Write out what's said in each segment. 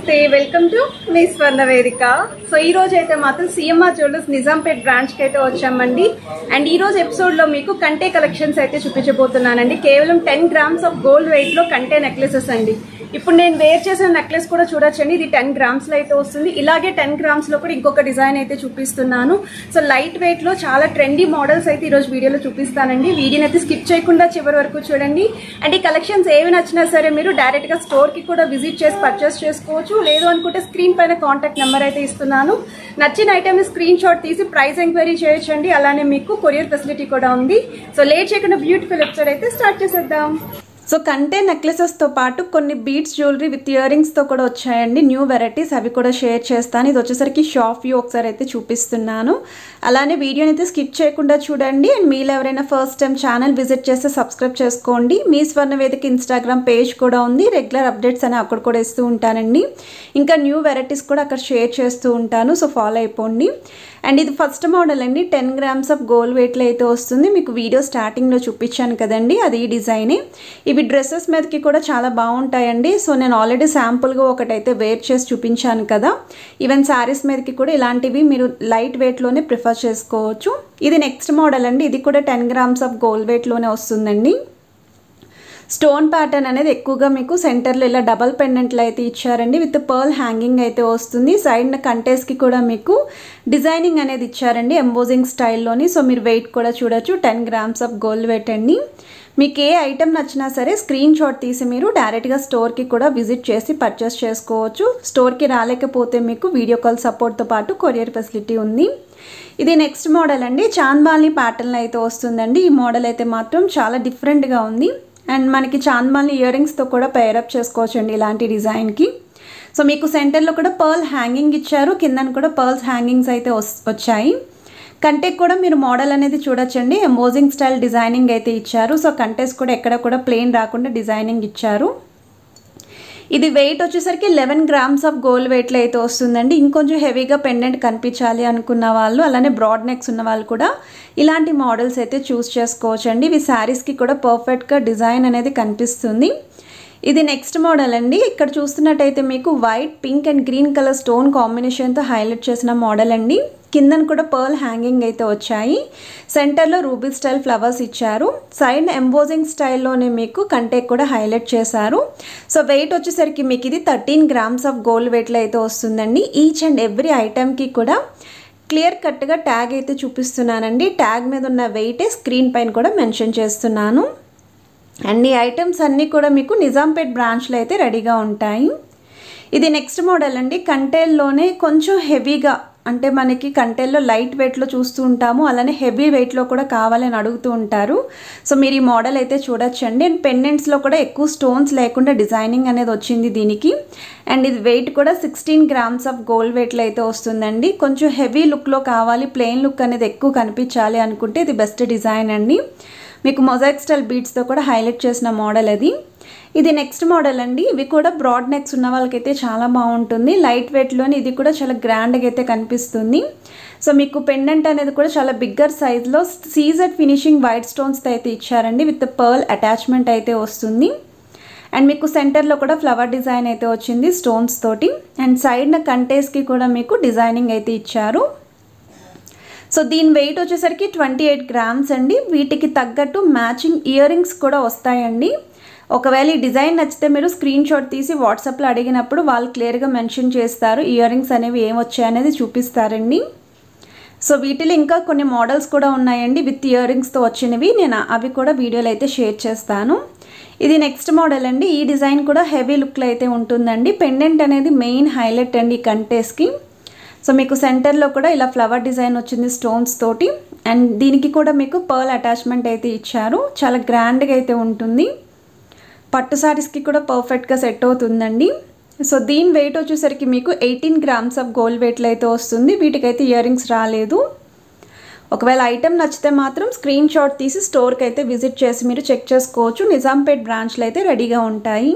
నమస్తే welcome to me స్వర్ణ వేదిక సో ఈ రోజు అయితే మాత్రం సిఎంఆర్ జ్యువెలర్స్ నిజాంపేట్ బ్రాంచ్ కి అయితే వచ్చామండి అండ్ ఈ రోజు ఎపిసోడ్ లో మీకు కంటే కలెక్షన్స్ అయితే చూపించబోతున్నానండి కేవలం ten grams of gold weight లో కంటే నెక్లెసెస్ అండి ఇప్పుడు నేను వేర్ చేసిన నెక్లెస్ కూడా చూడొచ్చండి ఇది టెన్ గ్రామ్స్ లో అయితే వస్తుంది ఇలాగే టెన్ గ్రామ్స్ లో కూడా ఇంకొక డిజైన్ అయితే చూపిస్తున్నాను సో లైట్ వెయిట్ లో చాలా ట్రెండీ మోడల్స్ అయితే ఈ రోజు వీడియోలో చూపిస్తానండి వీడియోని అయితే స్కిప్ చేయకుండా చివరి వరకు చూడండి అండ్ ఈ కలెక్షన్స్ ఏవి నచ్చినా సరే మీరు డైరెక్ట్ గా స్టోర్ కి కూడా విజిట్ చేసి పర్చేస్ చేసుకోవచ్చు లేదు అనుకుంటే స్క్రీన్ పైన కాంటాక్ట్ నెంబర్ అయితే ఇస్తున్నాను నచ్చిన ఐటమ్ ని స్క్రీన్ షాట్ తీసి ప్రైస్ ఎంక్వైరీ చేయొచ్చండి అలానే మీకు కొరియర్ ఫెసిలిటీ కూడా ఉంది సో లేట్ చేయకుండా బ్యూటిఫుల్ ఎపిసోడ్ అయితే స్టార్ట్ చేసేద్దాం సో కంటే నెక్లెసెస్తో పాటు కొన్ని బీడ్స్ జ్యువెలరీ విత్ ఇయర్ రింగ్స్తో కూడా వచ్చాయండి న్యూ వెరైటీస్ అవి కూడా షేర్ చేస్తాను ఇది వచ్చేసరికి షాప్ వ్యూ ఒకసారి అయితే చూపిస్తున్నాను అలానే వీడియోని అయితే స్కిప్ చేయకుండా చూడండి అండ్ మీరు ఎవరైనా ఫస్ట్ టైం ఛానల్ విజిట్ చేస్తే సబ్స్క్రైబ్ చేసుకోండి మీ స్వర్ణ వేదిక ఇన్స్టాగ్రామ్ పేజ్ కూడా ఉంది రెగ్యులర్ అప్డేట్స్ అని అక్కడ కూడా ఇస్తూ ఉంటానండి ఇంకా న్యూ వెరైటీస్ కూడా అక్కడ షేర్ చేస్తూ ఉంటాను సో ఫాలో అయిపోండి అండ్ ఇది ఫస్ట్ మోడల్ అండి టెన్ గ్రామ్స్ ఆఫ్ గోల్డ్ వెయిట్లో అయితే వస్తుంది మీకు వీడియో స్టార్టింగ్లో చూపించాను కదండి అది ఈ డిజైనే ఇవి డ్రెస్సెస్ మీదకి కూడా చాలా బాగుంటాయండి సో నేను ఆల్రెడీ శాంపుల్గా ఒకటైతే వేర్ చేసి చూపించాను కదా ఈవెన్ శారీస్ మీదకి కూడా ఇలాంటివి మీరు లైట్ వెయిట్లోనే ప్రిఫర్ చేసుకోవచ్చు ఇది నెక్స్ట్ మోడల్ అండి ఇది కూడా టెన్ గ్రామ్స్ ఆఫ్ గోల్డ్ వెయిట్లోనే వస్తుందండి స్టోన్ ప్యాటర్న్ అనేది ఎక్కువగా మీకు సెంటర్లో ఇలా డబల్ పెండెంట్లు అయితే ఇచ్చారండి విత్ పర్ల్ హ్యాంగింగ్ అయితే వస్తుంది సైడ్ కంటేస్కి కూడా మీకు డిజైనింగ్ అనేది ఇచ్చారండి ఎంబోజింగ్ స్టైల్లోని సో మీరు వెయిట్ కూడా చూడొచ్చు ten grams of gold weight అండి మీకు ఏ ఐటెం నచ్చినా సరే స్క్రీన్ షాట్ తీసి మీరు డైరెక్ట్గా స్టోర్కి కూడా విజిట్ చేసి పర్చేస్ చేసుకోవచ్చు స్టోర్కి రాలేకపోతే మీకు వీడియో కాల్ సపోర్ట్తో పాటు కొరియర్ ఫెసిలిటీ ఉంది ఇది నెక్స్ట్ మోడల్ అండి చాంద్బాలి ప్యాటర్న్ అయితే వస్తుందండి ఈ మోడల్ అయితే మాత్రం చాలా డిఫరెంట్గా ఉంది అండ్ మనకి చాంద్బాలి ఇయర్ రింగ్స్తో కూడా పేరప్ చేసుకోవచ్చు అండి ఇలాంటి డిజైన్కి సో మీకు సెంటర్లో కూడా పర్ల్ హ్యాంగింగ్ ఇచ్చారు కిందన కూడా పర్ల్స్ హ్యాంగింగ్స్ అయితే వచ్చాయి కంటెక్ కూడా మీరు మోడల్ అనేది చూడొచ్చండి ఎంబోజింగ్ స్టైల్ డిజైనింగ్ అయితే ఇచ్చారు సో కంటెస్ కూడా ఎక్కడ కూడా ప్లెయిన్ రాకుండా డిజైనింగ్ ఇచ్చారు ఇది వెయిట్ వచ్చేసరికి లెవెన్ గ్రామ్స్ ఆఫ్ గోల్డ్ వెయిట్లో అయితే వస్తుందండి ఇంకొంచెం హెవీగా పెండెంట్ కనిపించాలి అనుకున్న వాళ్ళు అలానే బ్రాడ్ నెక్స్ ఉన్న వాళ్ళు కూడా ఇలాంటి మోడల్స్ అయితే చూస్ చేసుకోవచ్చు అండి ఇవి శారీస్కి కూడా పర్ఫెక్ట్గా డిజైన్ అనేది కనిపిస్తుంది ఇది నెక్స్ట్ మోడల్ అండి ఇక్కడ చూస్తున్నట్టయితే మీకు white pink and green colour stone కాంబినేషన్తో హైలైట్ చేసిన మోడల్ అండి కిందన కూడా పర్ల్ హ్యాంగింగ్ అయితే వచ్చాయి సెంటర్లో రూబీ స్టైల్ ఫ్లవర్స్ ఇచ్చారు సైడ్ ఎంబోజింగ్ స్టైల్లోనే మీకు కంటెక్ కూడా హైలైట్ చేశారు సో వెయిట్ వచ్చేసరికి మీకు ఇది థర్టీన్ గ్రామ్స్ ఆఫ్ గోల్డ్ వెయిట్లో అయితే వస్తుందండి ఈచ్ అండ్ ఎవ్రీ ఐటెంకి కూడా క్లియర్ కట్గా ట్యాగ్ అయితే చూపిస్తున్నానండి ట్యాగ్ మీద ఉన్న వెయిటే స్క్రీన్ పైన కూడా మెన్షన్ చేస్తున్నాను అండ్ ఈ ఐటమ్స్ అన్నీ కూడా మీకు నిజాంపేట్ బ్రాంచ్లో అయితే రెడీగా ఉంటాయి ఇది నెక్స్ట్ మోడల్ అండి కంటేల్లోనే కొంచెం హెవీగా అంటే మనకి కంటెల్లో లైట్ వెయిట్లో చూస్తూ ఉంటాము అలానే హెవీ వెయిట్లో కూడా కావాలని అడుగుతూ ఉంటారు సో మీరు ఈ మోడల్ అయితే చూడొచ్చండి అండ్ పెండెంట్స్లో కూడా ఎక్కువ స్టోన్స్ లేకుండా డిజైనింగ్ అనేది వచ్చింది దీనికి అండ్ ఇది వెయిట్ కూడా సిక్స్టీన్ గ్రామ్స్ ఆఫ్ గోల్డ్ వెయిట్లో అయితే వస్తుందండి కొంచెం హెవీ లుక్లో కావాలి ప్లెయిన్ లుక్ అనేది ఎక్కువ కనిపించాలి అనుకుంటే ఇది బెస్ట్ డిజైన్ అండి మీకు మొజాయిక్ స్టైల్ బీట్స్తో కూడా హైలైట్ చేసిన మోడల్ అది ఇది నెక్స్ట్ మోడల్ అండి ఇవి కూడా బ్రాడ్ నెక్స్ ఉన్న వాళ్ళకైతే చాలా బాగుంటుంది లైట్ వెయిట్లోని ఇది కూడా చాలా గ్రాండ్గా అయితే కనిపిస్తుంది సో మీకు పెండెంట్ అనేది కూడా చాలా బిగ్గర్ సైజ్లో సీజర్ ఫినిషింగ్ వైట్ స్టోన్స్తో అయితే ఇచ్చారండి విత్ పర్ల్ అటాచ్మెంట్ అయితే వస్తుంది అండ్ మీకు సెంటర్లో కూడా ఫ్లవర్ డిజైన్ అయితే వచ్చింది స్టోన్స్ తోటి అండ్ సైడ్న కంటేస్కి కూడా మీకు డిజైనింగ్ అయితే ఇచ్చారు సో దీని వెయిట్ వచ్చేసరికి ట్వంటీ ఎయిట్ గ్రామ్స్ అండి వీటికి తగ్గట్టు మ్యాచింగ్ ఇయర్ రింగ్స్ కూడా వస్తాయండి ఒకవేళ ఈ డిజైన్ నచ్చితే మీరు స్క్రీన్ షాట్ తీసి వాట్సాప్లో అడిగినప్పుడు వాళ్ళు క్లియర్గా మెన్షన్ చేస్తారు ఇయర్ రింగ్స్ అనేవి ఏమొచ్చాయనేది చూపిస్తారండి సో వీటిలో ఇంకా కొన్ని మోడల్స్ కూడా ఉన్నాయండి విత్ ఇయర్ రింగ్స్తో వచ్చినవి నేను అవి కూడా వీడియోలో అయితే షేర్ చేస్తాను ఇది నెక్స్ట్ మోడల్ అండి ఈ డిజైన్ కూడా హెవీ లుక్లో అయితే ఉంటుందండి పెండెంట్ అనేది మెయిన్ హైలైట్ అండి ఈ కంటేస్కి సో మీకు సెంటర్లో కూడా ఇలా ఫ్లవర్ డిజైన్ వచ్చింది స్టోన్స్ తోటి అండ్ దీనికి కూడా మీకు పర్ల్ అటాచ్మెంట్ అయితే ఇచ్చారు చాలా గ్రాండ్గా అయితే ఉంటుంది పట్టు సారీస్కి కూడా పర్ఫెక్ట్గా సెట్ అవుతుందండి సో దీని వెయిట్ వచ్చేసరికి మీకు ఎయిటీన్ గ్రామ్స్ ఆఫ్ గోల్డ్ వెయిట్లో అయితే వస్తుంది వీటికైతే ఇయర్ రింగ్స్ రాలేదు ఒకవేళ ఐటెం నచ్చితే మాత్రం స్క్రీన్ షాట్ తీసి స్టోర్కి అయితే విజిట్ చేసి మీరు చెక్ చేసుకోవచ్చు నిజాంపేట్ బ్రాంచ్లో అయితే రెడీగా ఉంటాయి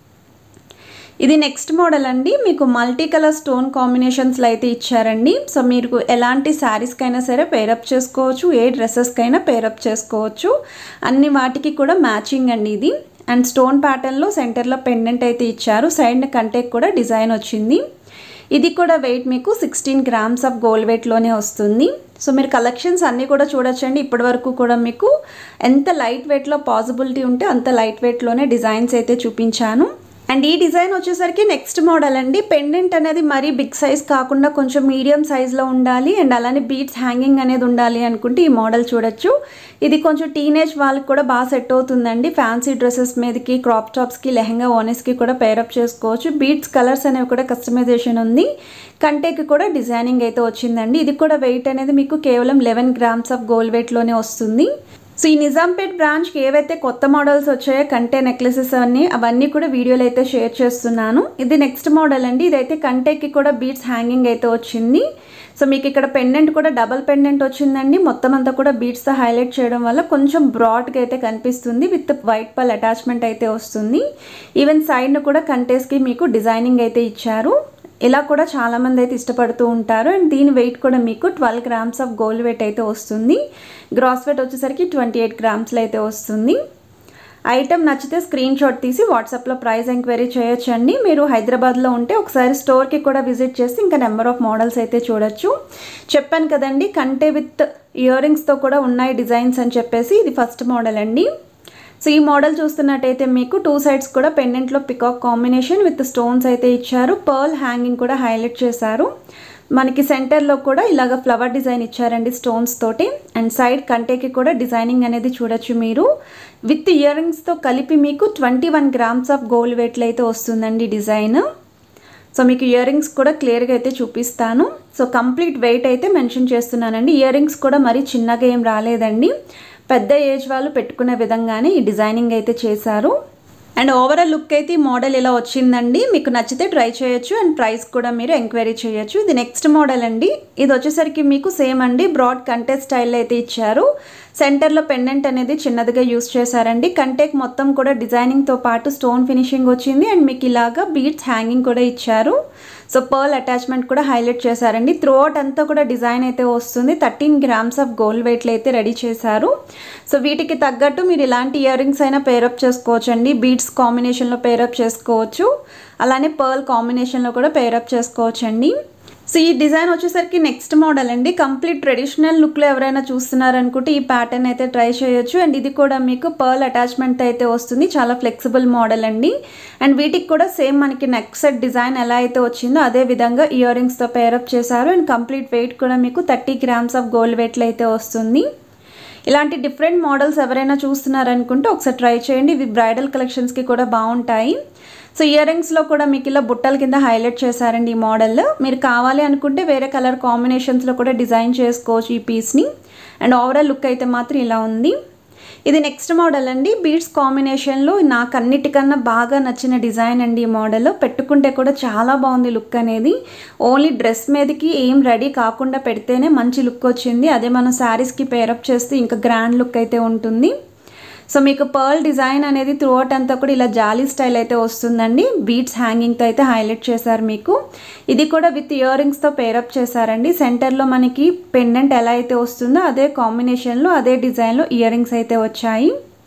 ఇది నెక్స్ట్ మోడల్ అండి మీకు మల్టీ కలర్ స్టోన్ కాంబినేషన్స్లో అయితే ఇచ్చారండి సో మీరు ఎలాంటి శారీస్కైనా సరే పేరప్ చేసుకోవచ్చు ఏ డ్రెస్సెస్కైనా పేరప్ చేసుకోవచ్చు అన్ని వాటికి కూడా మ్యాచింగ్ అండి ఇది అండ్ స్టోన్ ప్యాటర్న్లో సెంటర్లో పెండెంట్ అయితే ఇచ్చారు సైడ్ కంటెక్ కూడా డిజైన్ వచ్చింది ఇది కూడా వెయిట్ మీకు సిక్స్టీన్ గ్రామ్స్ ఆఫ్ గోల్డ్ వెయిట్లోనే వస్తుంది సో మీరు కలెక్షన్స్ అన్నీ కూడా చూడొచ్చండి ఇప్పటి వరకు కూడా మీకు ఎంత లైట్ వెయిట్లో పాసిబిలిటీ ఉంటే అంత లైట్ వెయిట్లోనే డిజైన్స్ అయితే చూపించాను అండ్ ఈ డిజైన్ వచ్చేసరికి నెక్స్ట్ మోడల్ అండి పెండెంట్ అనేది మరీ బిగ్ సైజ్ కాకుండా కొంచెం మీడియం సైజ్లో ఉండాలి అండ్ అలానే బీట్స్ హ్యాంగింగ్ అనేది ఉండాలి అనుకుంటే ఈ మోడల్ చూడొచ్చు ఇది కొంచెం టీనేజ్ వాళ్ళకి కూడా బాగా సెట్ అవుతుందండి ఫ్యాన్సీ డ్రెస్సెస్ మీదకి క్రాప్ టాప్స్కి లెహంగా ఓనెస్కి కూడా పేరప్ చేసుకోవచ్చు బీట్స్ కలర్స్ అనేవి కూడా కస్టమైజేషన్ ఉంది కంటేకి కూడా డిజైనింగ్ అయితే వచ్చిందండి ఇది కూడా వెయిట్ అనేది మీకు కేవలం లెవెన్ గ్రామ్స్ ఆఫ్ గోల్డ్ వెయిట్లోనే వస్తుంది సో ఈ నిజాంపేట్ బ్రాంచ్కి ఏవైతే కొత్త మోడల్స్ వచ్చాయో కంటే నెక్లెసెస్ అన్నీ అవన్నీ కూడా వీడియోలో అయితే షేర్ చేస్తున్నాను ఇది నెక్స్ట్ మోడల్ అండి ఇదైతే కంటేకి కూడా బీట్స్ హ్యాంగింగ్ అయితే వచ్చింది సో మీకు ఇక్కడ పెండెంట్ కూడా డబల్ పెండెంట్ వచ్చిందండి మొత్తం అంతా కూడా బీట్స్తో హైలైట్ చేయడం వల్ల కొంచెం బ్రాడ్గా అయితే కనిపిస్తుంది విత్ వైట్ పల్ అటాచ్మెంట్ అయితే వస్తుంది ఈవెన్ సైడ్ను కూడా కంటేస్కి మీకు డిజైనింగ్ అయితే ఇచ్చారు ఇలా కూడా చాలామంది అయితే ఇష్టపడుతూ ఉంటారు అండ్ దీని వెయిట్ కూడా మీకు twelve grams of gold weight అయితే వస్తుంది గ్రాస్ వెయిట్ వచ్చేసరికి ట్వంటీ ఎయిట్ గ్రామ్స్లో అయితే వస్తుంది ఐటమ్ నచ్చితే స్క్రీన్ షాట్ తీసి వాట్సాప్లో ప్రైస్ ఎంక్వైరీ చేయొచ్చండి మీరు హైదరాబాద్లో ఉంటే ఒకసారి స్టోర్కి కూడా విజిట్ చేసి ఇంకా నెంబర్ ఆఫ్ మోడల్స్ అయితే చూడొచ్చు చెప్పాను కదండి కంటే విత్ ఇయర్ రింగ్స్తో కూడా ఉన్నాయి డిజైన్స్ అని చెప్పేసి ఇది ఫస్ట్ మోడల్ అండి సో ఈ మోడల్ చూస్తున్నట్టయితే మీకు టూ సైడ్స్ కూడా పెండెంట్లో పికాక్ కాంబినేషన్ విత్ స్టోన్స్ అయితే ఇచ్చారు పర్ల్ హ్యాంగింగ్ కూడా హైలైట్ చేశారు మనకి సెంటర్లో కూడా ఇలాగ ఫ్లవర్ డిజైన్ ఇచ్చారండి స్టోన్స్ తోటి అండ్ సైడ్ కంటేకి కూడా డిజైనింగ్ అనేది చూడొచ్చు మీరు విత్ ఇయర్ రింగ్స్తో కలిపి మీకు twenty one grams of gold వెయిట్లో అయితే వస్తుందండి డిజైన్ సో మీకు ఇయర్ రింగ్స్ కూడా క్లియర్గా అయితే చూపిస్తాను సో కంప్లీట్ వెయిట్ అయితే మెన్షన్ చేస్తున్నానండి ఇయర్ రింగ్స్ కూడా మరీ చిన్నగా ఏం రాలేదండి పెద్ద ఏజ్ వాళ్ళు పెట్టుకునే విధంగానే ఈ డిజైనింగ్ అయితే చేశారు అండ్ ఓవరాల్ లుక్ అయితే ఈ మోడల్ ఇలా వచ్చిందండి మీకు నచ్చితే ట్రై చేయొచ్చు అండ్ ప్రైస్ కూడా మీరు ఎంక్వైరీ చేయొచ్చు ఇది నెక్స్ట్ మోడల్ అండి ఇది వచ్చేసరికి మీకు సేమ్ అండి బ్రాడ్ కంటెస్ట్ స్టైల్ అయితే ఇచ్చారు సెంటర్లో పెండెంట్ అనేది చిన్నదిగా యూస్ చేశారండి కంటెక్ మొత్తం కూడా డిజైనింగ్తో పాటు స్టోన్ ఫినిషింగ్ వచ్చింది అండ్ మీకు ఇలాగా బీట్స్ హ్యాంగింగ్ కూడా ఇచ్చారు సో పర్ల్ అటాచ్మెంట్ కూడా హైలైట్ చేశారండి త్రూ అవుట్ అంతా కూడా డిజైన్ అయితే వస్తుంది థర్టీన్ గ్రామ్స్ ఆఫ్ గోల్డ్ వెయిట్లు అయితే రెడీ చేశారు సో వీటికి తగ్గట్టు మీరు ఇలాంటి ఇయర్ రింగ్స్ అయినా పేరప్ చేసుకోవచ్చు అండి బీట్స్ కాంబినేషన్లో పేరప్ చేసుకోవచ్చు అలానే పర్ల్ కాంబినేషన్లో కూడా పేరప్ చేసుకోవచ్చు అండి సో ఈ డిజైన్ వచ్చేసరికి నెక్స్ట్ మోడల్ అండి కంప్లీట్ ట్రెడిషనల్ లుక్లో ఎవరైనా చూస్తున్నారనుకుంటే ఈ ప్యాటర్న్ అయితే ట్రై చేయొచ్చు అండ్ ఇది కూడా మీకు పర్ల్ అటాచ్మెంట్ అయితే వస్తుంది చాలా ఫ్లెక్సిబుల్ మోడల్ అండి అండ్ వీటికి కూడా సేమ్ మనకి నెక్ సెట్ డిజైన్ ఎలా అయితే వచ్చిందో అదే విధంగా ఇయర్ రింగ్స్తో పేరప్ చేశారు అండ్ కంప్లీట్ వెయిట్ కూడా మీకు థర్టీ గ్రామ్స్ ఆఫ్ గోల్డ్ వెయిట్లో అయితే వస్తుంది ఇలాంటి డిఫరెంట్ మోడల్స్ ఎవరైనా చూస్తున్నారనుకుంటే ఒకసారి ట్రై చేయండి ఇవి బ్రైడల్ కలెక్షన్స్కి కూడా బాగుంటాయి సో ఇయర్ రింగ్స్లో కూడా మీకు ఇలా బుట్టల కింద హైలైట్ చేశారండి ఈ మోడల్ మీరు కావాలి అనుకుంటే వేరే కలర్ కాంబినేషన్స్లో కూడా డిజైన్ చేసుకోవచ్చు ఈ పీస్ని అండ్ ఓవరాల్ లుక్ అయితే మాత్రం ఇలా ఉంది ఇది నెక్స్ట్ మోడల్ అండి బీడ్స్ కాంబినేషన్లో నాకు అన్నిటికన్నా బాగా నచ్చిన డిజైన్ అండి ఈ మోడల్ పెట్టుకుంటే కూడా చాలా బాగుంది లుక్ అనేది ఓన్లీ డ్రెస్ మీదకి ఏం రెడీ కాకుండా పెడితేనే మంచి లుక్ వచ్చింది అదే మనం శారీస్కి పేరప్ చేస్తే ఇంకా గ్రాండ్ లుక్ అయితే ఉంటుంది సో మీకు పర్ల్ డిజైన్ అనేది త్రూ అవుట్ అంతా కూడా ఇలా జాలీ స్టైల్ అయితే వస్తుందండి బీట్స్ హ్యాంగింగ్తో అయితే హైలైట్ చేశారు మీకు ఇది కూడా విత్ ఇయర్ రింగ్స్తో పేరప్ చేశారండి సెంటర్లో మనకి పెండెంట్ ఎలా అయితే వస్తుందో అదే కాంబినేషన్లో అదే డిజైన్లో ఇయర్ రింగ్స్ అయితే వచ్చాయి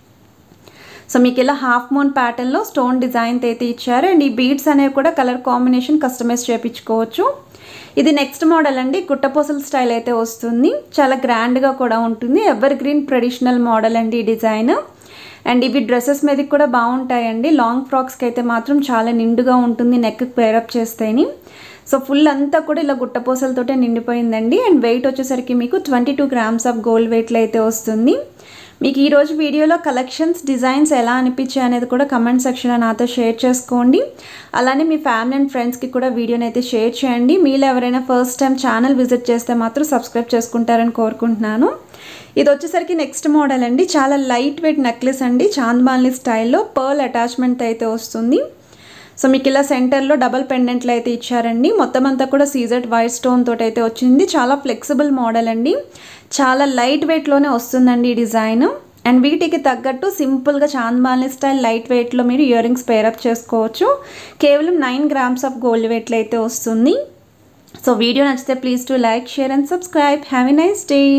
సో మీకు ఇలా హాఫ్ మూన్ ప్యాటర్న్లో స్టోన్ డిజైన్ అయితే ఇచ్చారు అండ్ ఈ బీడ్స్ అనేవి కూడా కలర్ కాంబినేషన్ కస్టమైజ్ చేయించుకోవచ్చు ఇది నెక్స్ట్ మోడల్ అండి గుట్టపూసల స్టైల్ అయితే వస్తుంది చాలా గ్రాండ్గా కూడా ఉంటుంది ఎవర్ గ్రీన్ ట్రెడిషనల్ మోడల్ అండి ఈ డిజైన్ అండ్ ఇవి డ్రెస్సెస్ మీదకి కూడా బాగుంటాయండి లాంగ్ ఫ్రాక్స్కి అయితే మాత్రం చాలా నిండుగా ఉంటుంది నెక్ పేరప్ చేస్తేని సో ఫుల్ అంతా కూడా ఇలా గుట్టపూసలతోటే నిండిపోయిందండి అండ్ వెయిట్ వచ్చేసరికి మీకు twenty two grams of gold వెయిట్లో అయితే వస్తుంది మీకు ఈరోజు వీడియోలో కలెక్షన్స్ డిజైన్స్ ఎలా అనిపించాయి అనేది కూడా కమెంట్ సెక్షన్లో నాతో షేర్ చేసుకోండి అలానే మీ ఫ్యామిలీ అండ్ ఫ్రెండ్స్కి కూడా వీడియోని అయితే షేర్ చేయండి మీలో ఎవరైనా ఫస్ట్ టైం ఛానల్ విజిట్ చేస్తే మాత్రం సబ్స్క్రైబ్ చేసుకుంటారని కోరుకుంటున్నాను ఇది వచ్చేసరికి నెక్స్ట్ మోడల్ అండి చాలా లైట్ వెయిట్ నెక్లెస్ అండి చాంద్బాల్ని స్టైల్లో పర్ల్ అటాచ్మెంట్ అయితే వస్తుంది సో మీకు ఇలా సెంటర్లో డబల్ పెండెంట్లు అయితే ఇచ్చారండి మొత్తం అంతా కూడా సీజెడ్ వైట్ స్టోన్ తోటి అయితే వచ్చింది చాలా ఫ్లెక్సిబుల్ మోడల్ అండి చాలా లైట్ వెయిట్లోనే వస్తుందండి ఈ డిజైన్ అండ్ వీటికి తగ్గట్టు సింపుల్గా చాంద్బాల్ని స్టైల్ లైట్ వెయిట్లో మీరు ఇయర్ రింగ్స్ పేరప్ చేసుకోవచ్చు కేవలం నైన్ గ్రామ్స్ ఆఫ్ గోల్డ్ వెయిట్లో అయితే వస్తుంది సో వీడియో నచ్చితే please to like share and subscribe have a nice day